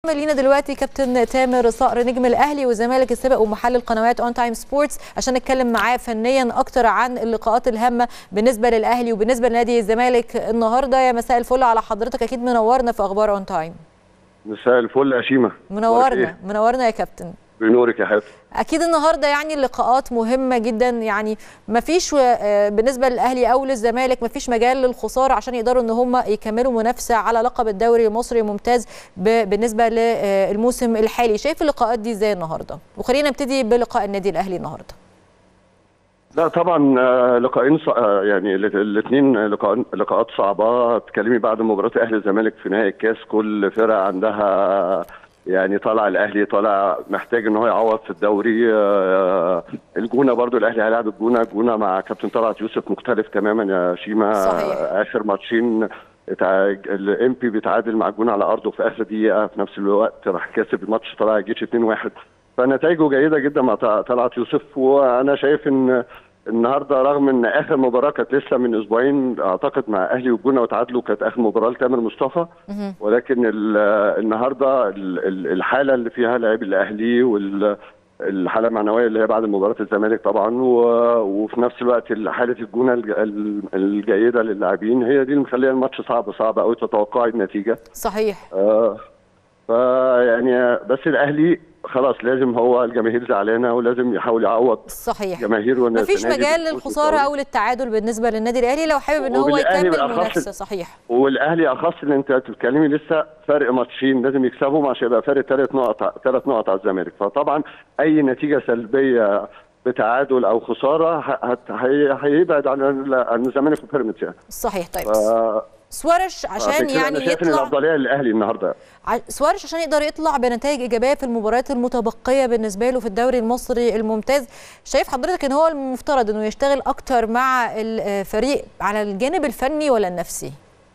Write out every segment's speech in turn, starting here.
لينا دلوقتي كابتن تامر صقر نجم الاهلي والزمالك السابق ومحلل قنوات اون تايم سبورتس عشان نتكلم معاه فنيا اكتر عن اللقاءات الهامه بالنسبه للاهلي وبالنسبه لنادي الزمالك النهارده يا مساء الفل على حضرتك اكيد منورنا في اخبار اون تايم مساء الفل يا شيماء منورنا منورنا يا كابتن بنورك يا حبيبتي اكيد النهارده يعني اللقاءات مهمه جدا يعني ما فيش بالنسبه للاهلي او للزمالك ما فيش مجال للخساره عشان يقدروا ان هم يكملوا منافسه على لقب الدوري المصري الممتاز بالنسبه للموسم الحالي شايف اللقاءات دي ازاي النهارده وخلينا نبتدي بلقاء النادي الاهلي النهارده لا طبعا لقاءين يعني الاثنين لقاءات صعبه تكلمي بعد مباراه اهلي الزمالك في نهائي الكاس كل فرقه عندها يعني طالع الاهلي طالع محتاج ان هو يعوض في الدوري الجونه برضو الاهلي هيلاعب الجونه الجونه مع كابتن طلعت يوسف مختلف تماما يا شيما صحيح. اخر ماتشين الام بي بيتعادل مع الجونه على ارضه في اخر دقيقه في نفس الوقت راح كاسب الماتش طلع الجيش 2-1 فنتائجه جيده جدا مع طلعت يوسف وانا شايف ان النهارده رغم ان اخر مباراه كانت لسه من اسبوعين اعتقد مع اهلي والجونه وتعادلوا كانت اخر مباراه لتامر مصطفى ولكن النهارده الحاله اللي فيها لاعبي الاهلي والحاله المعنويه اللي هي بعد مباراه الزمالك طبعا وفي نفس الوقت حاله الجونه الجيده للاعبين هي دي اللي مخليه الماتش صعب صعب قوي تتوقعي النتيجه صحيح آه فيعني بس الاهلي خلاص لازم هو الجماهير زعلانه ولازم يحاول يعوض صحيح جماهير مفيش مجال للخساره او للتعادل بالنسبه للنادي الاهلي لو حابب ان هو يكمل منافسه صحيح والاهلي اخص اللي انت بتتكلمي لسه فرق ماتشين لازم يكسبهم عشان يبقى فرق ثلاث نقط ثلاث نقط على الزمالك فطبعا اي نتيجه سلبيه بتعادل او خساره هيبعد عن عن الزمالك وبيراميدز يعني صحيح طيب ف... سوارش عشان يعني أنا شايف يطلع الافضليه للاهلي النهارده سوارش عشان يقدر يطلع بنتائج ايجابيه في المباريات المتبقيه بالنسبه له في الدوري المصري الممتاز شايف حضرتك ان هو المفترض انه يشتغل اكتر مع الفريق على الجانب الفني ولا النفسي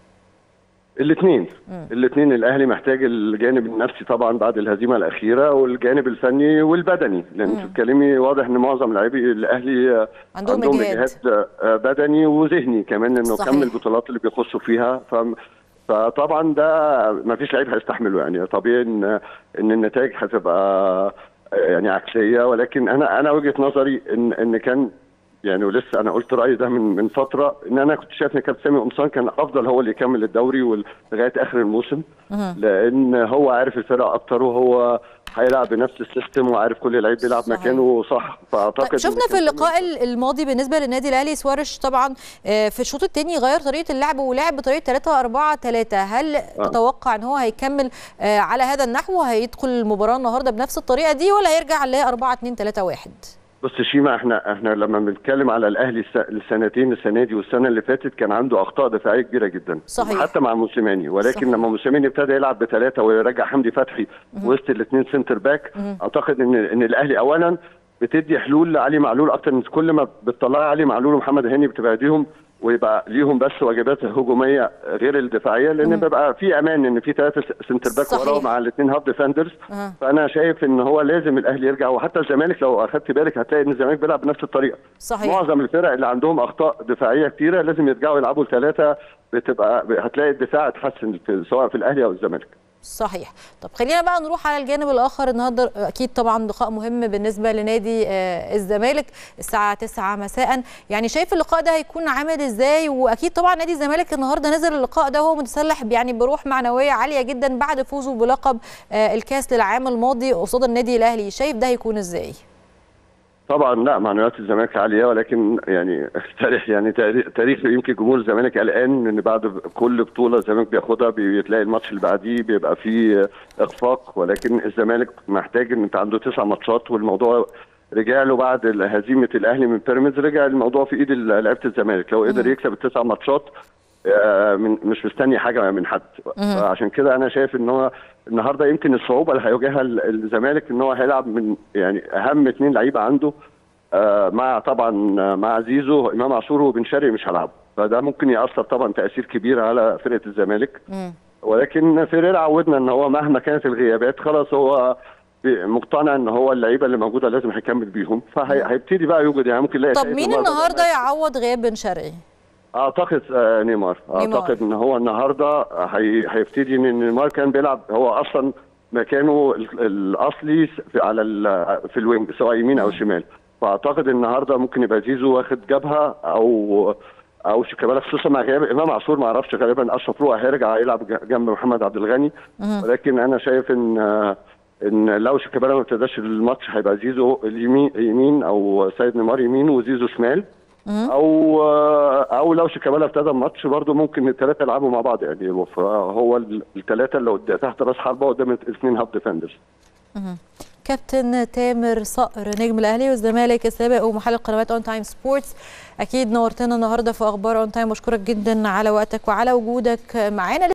الاثنين الاثنين الاهلي محتاج الجانب النفسي طبعا بعد الهزيمه الاخيره والجانب الفني والبدني لان بتتكلمي واضح ان معظم لاعبي الاهلي عندهم, عندهم اجهاد بدني وذهني كمان انه كم البطولات اللي بيخشوا فيها ف فطبعا ده ما فيش لعيب هيستحمله يعني طبيعي ان ان النتائج هتبقى يعني عكسيه ولكن انا انا وجهه نظري ان ان كان يعني ولسه انا قلت رايي ده من من فتره ان انا كنت شايف ان كابتن سامي قمصان كان افضل هو اللي يكمل الدوري لغايه اخر الموسم لان هو عارف الفرق اكتر وهو هيلعب بنفس السيستم وعارف كل لعيب بيلعب مكانه صح فاعتقد طيب شفنا في اللقاء الماضي بالنسبه للنادي الاهلي سوارش طبعا في الشوط الثاني غير طريقه اللعب ولعب بطريقه 3 4 3 هل آه. تتوقع ان هو هيكمل على هذا النحو وهيدخل المباراه النهارده بنفس الطريقه دي ولا هيرجع ل 4 2 3 1 بص شيما احنا احنا لما بنتكلم على الاهلي السنتين السنه دي والسنه اللي فاتت كان عنده اخطاء دفاعيه كبيره جدا صحيح. حتى مع موسيماني ولكن صحيح. لما موسيماني ابتدى يلعب بثلاثه ويرجع حمدي فتحي وسط الاثنين سنتر باك مم. اعتقد ان ان الاهلي اولا بتدي حلول لعلي معلول اكتر من كل ما بتطلعي علي معلول ومحمد هاني بتبعديهم ويبقى ليهم بس واجبات هجوميه غير الدفاعيه لان بيبقى في امان ان في ثلاثه سنتر باك وراه مع الاثنين هاف ديفندرز أه. فانا شايف ان هو لازم الاهلي يرجع وحتى الزمالك لو اخدت بالك هتلاقي ان الزمالك بيلعب بنفس الطريقه صحيح. معظم الفرق اللي عندهم اخطاء دفاعيه كتيره لازم يرجعوا يلعبوا الثلاثه بتبقى هتلاقي الدفاع اتحسن في سواء في الاهلي او الزمالك صحيح طب خلينا بقى نروح على الجانب الاخر النهارده اكيد طبعا لقاء مهم بالنسبه لنادي الزمالك الساعه 9 مساء يعني شايف اللقاء ده هيكون عامل ازاي واكيد طبعا نادي الزمالك النهارده نزل اللقاء ده وهو متسلح يعني بروح معنويه عاليه جدا بعد فوزه بلقب الكاس للعام الماضي قصاد النادي الاهلي شايف ده هيكون ازاي طبعا لا معنويات الزمالك عاليه ولكن يعني تاريخ يعني تاريخ يمكن جمهور الزمالك قلقان ان بعد كل بطوله الزمالك بياخدها بتلاقي الماتش اللي بعديه بيبقى فيه اخفاق ولكن الزمالك محتاج ان انت عنده تسع ماتشات والموضوع رجع له بعد هزيمه الاهلي من بيراميدز رجع الموضوع في ايد لعيبه الزمالك لو قدر يكسب التسع ماتشات من مش مستني حاجه من حد عشان كده انا شايف ان هو النهارده يمكن الصعوبه اللي هيواجهها الزمالك ان هو هيلعب من يعني اهم اثنين لعيبه عنده مع طبعا مع زيزو امام عاشور وبن شرقي مش هيلعبوا فده ممكن ياثر طبعا تاثير كبير على فرقه الزمالك ولكن فيريرا عودنا ان هو مهما كانت الغيابات خلاص هو مقتنع ان هو اللعيبه اللي موجوده لازم هيكمل بيهم فهيبتدي بقى يوجد يعني ممكن طب مين النهارده يعوض غياب بن شرقي؟ اعتقد نيمار اعتقد ان هو النهارده هي... هيبتدي ان نيمار كان بيلعب هو اصلا مكانه ال- الاصلي في على ال- في الوينج سواء يمين او شمال فاعتقد النهارده ممكن يبقى زيزو واخد جبهه او او شيكابالا خصوصا مع غياب امام عاشور ما اعرفش غالبا اشرف روح هيرجع يلعب ج- جنب محمد عبد الغني ولكن انا شايف ان ان لو شيكابالا ما ابتداش الماتش هيبقى زيزو اليمين يمين او سيد نيمار يمين وزيزو شمال او او لو شيكابالا ابتدى الماتش برده ممكن الثلاثه يلعبوا مع بعض يعني فهو الثلاثه اللي قد- تحت راس حربه قدام الاثنين هاف ديفندرز كابتن تامر صقر نجم الاهلي والزمالك السابق ومحلل قنوات اون تايم سبورتس اكيد نورتنا النهارده في اخبار اون تايم بشكرك جدا على وقتك وعلى وجودك معانا